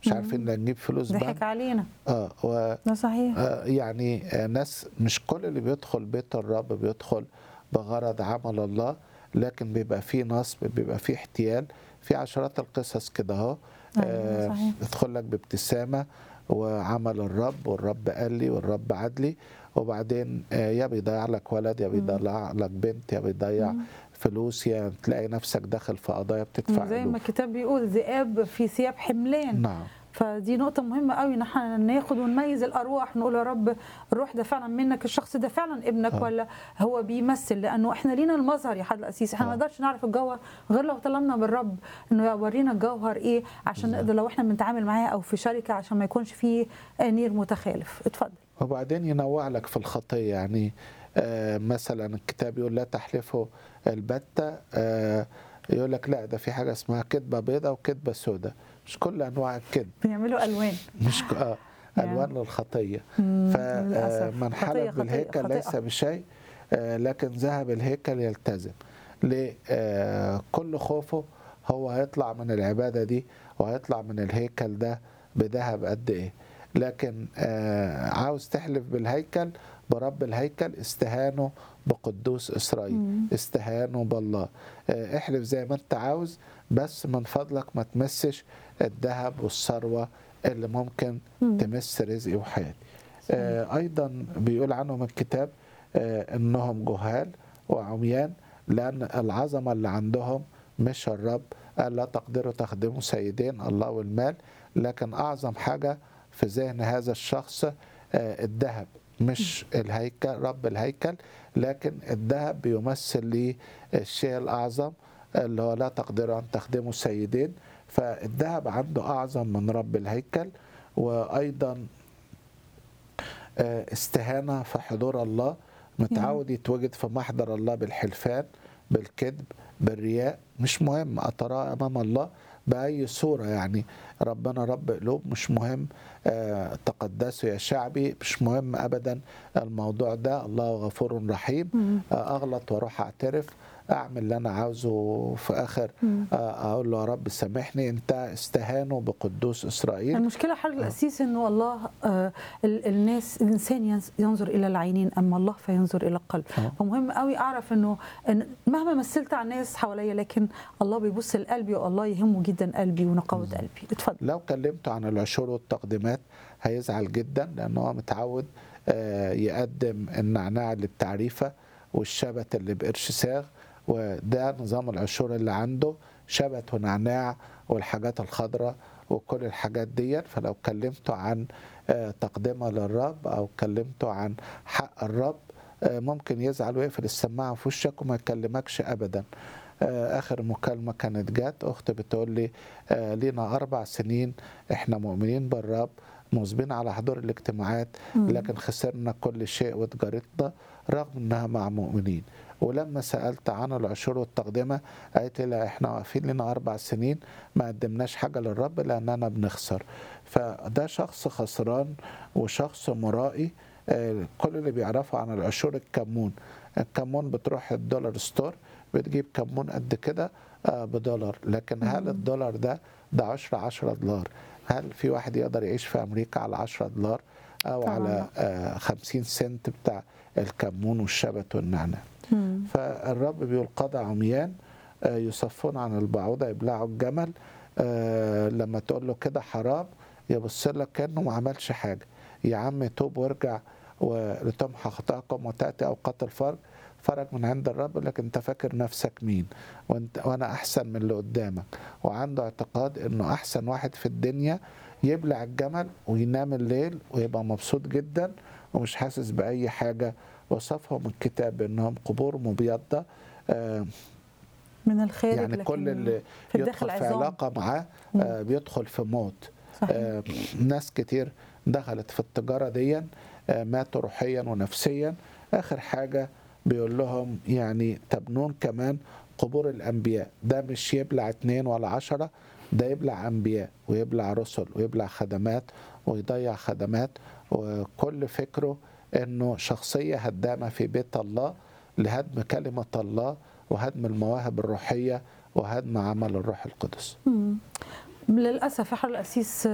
مش عارفين لا نجيب فلوس ضحك بنك علينا اه و ده صحيح آه، يعني آه، ناس مش كل اللي بيدخل بيت الرب بيدخل بغرض عمل الله لكن بيبقى فيه نصب بيبقى فيه احتيال في عشرات القصص كده اهو أيوة، آه، صحيح. يدخل لك بابتسامة وعمل الرب والرب قال لي والرب عدلي وبعدين آه، يا بيضيع لك ولد يا بيضيع لك بنت يا بيضيع فلوس يا تلاقي نفسك داخل في قضايا بتدفع زي ما ألوف. الكتاب بيقول ذئاب في ثياب حملان نعم فدي نقطة مهمة قوي ان احنا ناخد ونميز الارواح نقول يا رب الروح ده فعلا منك الشخص ده فعلا ابنك آه. ولا هو بيمثل لانه احنا لينا المظهر يا حد الاسيس احنا ما آه. نقدرش نعرف الجوهر غير لو طلبنا بالرب انه يورينا الجوهر ايه عشان بالظبط. نقدر لو احنا بنتعامل معاه او في شركة عشان ما يكونش فيه نير متخالف اتفضل وبعدين ينوع لك في الخطية يعني آه مثلا الكتاب يقول لا تحلفوا البتة آه يقول لك لا ده في حاجة اسمها كذبة بيضة وكذبة سوداء مش كل أنواع الكذب بيعملوا الوان مش ك... آه ألوان للخطية مم، للأسف. فمن خطية، حلف خطية، بالهيكل خطيئة. ليس بشيء آه لكن ذهب الهيكل يلتزم ليه؟ آه كل خوفه هو هيطلع من العبادة دي وهيطلع من الهيكل ده بذهب قد إيه لكن آه عاوز تحلف بالهيكل برب الهيكل استهانوا بقدوس إسرائيل مم. استهانوا بالله آه احلف زي ما انت عاوز بس من فضلك ما تمسش الذهب والثروة اللي ممكن مم. تمس رزقي وحياتي آه ايضا بيقول عنهم الكتاب آه انهم جهال وعميان لان العظمه اللي عندهم مش الرب قال لا تقدروا تخدموا سيدين الله والمال لكن اعظم حاجه في ذهن هذا الشخص آه الذهب مش الهيكل رب الهيكل لكن الذهب بيمثل لي الشيء الاعظم اللي هو لا تقدروا ان تخدموا سيدين فالذهب عنده اعظم من رب الهيكل وايضا آه، استهانة في حضور الله متعود يتوجد في محضر الله بالحلفان بالكذب بالرياء مش مهم أتراه أمام الله بأي صورة يعني ربنا رب قلوب مش مهم آه، تقدسوا يا شعبي مش مهم أبدا الموضوع ده الله غفور رحيم مم. آه، أغلط وأروح أعترف أعمل اللي أنا عاوزه في آخر مم. آه، أقول له يا رب سامحني أنت استهانوا بقدوس إسرائيل المشكلة حضرتك الأسيس إنه الله آه ال- الناس الإنسان ينز- ينظر إلى العينين أما الله فينظر إلى القلب آه. فمهم قوي أعرف إنه إن مهما مثلت على الناس حواليا لكن الله بيبص لقلبي والله يهمه جدا قلبي ونقاوة قلبي اتفضل لو كلمته عن العشور والتقديمات هيزعل جدا لأنه هو متعود آه، يقدم النعناع اللي بتعريفة والشبت اللي بقرش ساغ وده نظام العشور اللي عنده شبت ونعناع والحاجات الخضراء وكل الحاجات دي فلو كلمته عن آه، تقدمة للرب أو كلمته عن حق الرب آه، ممكن يزعل ويقفل السماعة في وشك وما يكلمكش أبدا آه، آخر مكالمة كانت جات أختي بتقول لي آه، لينا أربع سنين إحنا مؤمنين بالرب مواظبين على حضور الاجتماعات لكن خسرنا كل شيء وتجارتنا رغم إنها مع مؤمنين ولما سألت عن العشور والتقدمة قالت لي لا إحنا واقفين لنا أربع سنين ما قدمناش حاجة للرب لأننا بنخسر فده شخص خسران وشخص مرائي آه، كل اللي بيعرفوا عن العشور الكمون الكمون بتروح الدولار ستور بتجيب كمون قد كده آه، بدولار لكن هل الدولار ده ده 10 10 دولار هل في واحد يقدر يعيش في امريكا على 10 دولار او طبعاً على آه، 50 سنت بتاع الكمون والشبت والنعناع مم. فالرب بيقول قضى عميان آه، يصفون عن البعوضة يبلعوا الجمل آه، لما تقول له كده حرام يبص لك كأنه ما عملش حاجة يا عم توب وارجع ولتمحى خطاكم وتأتي أوقات الفرج فرج من عند الرب لكن انت فاكر نفسك مين وانت وانا احسن من اللي قدامك وعنده اعتقاد انه احسن واحد في الدنيا يبلع الجمل وينام الليل ويبقى مبسوط جدا ومش حاسس باي حاجه وصفهم الكتاب بانهم قبور مبيضه آه، من الخارج يعني لكن كل اللي في الداخل يدخل في عظام علاقه معاه آه، بيدخل في موت صحيح آه، ناس كتير دخلت في التجارة دي آه، ماتوا روحيا ونفسيا آخر حاجة بيقول لهم يعني تبنون كمان قبور الأنبياء ده مش يبلع اتنين ولا عشرة ده يبلع أنبياء ويبلع رسل ويبلع خدمات ويضيع خدمات وكل فكره انه شخصية هدامة في بيت الله لهدم كلمة الله وهدم المواهب الروحية وهدم عمل الروح القدس مم. للأسف يا حضرتك الأسيس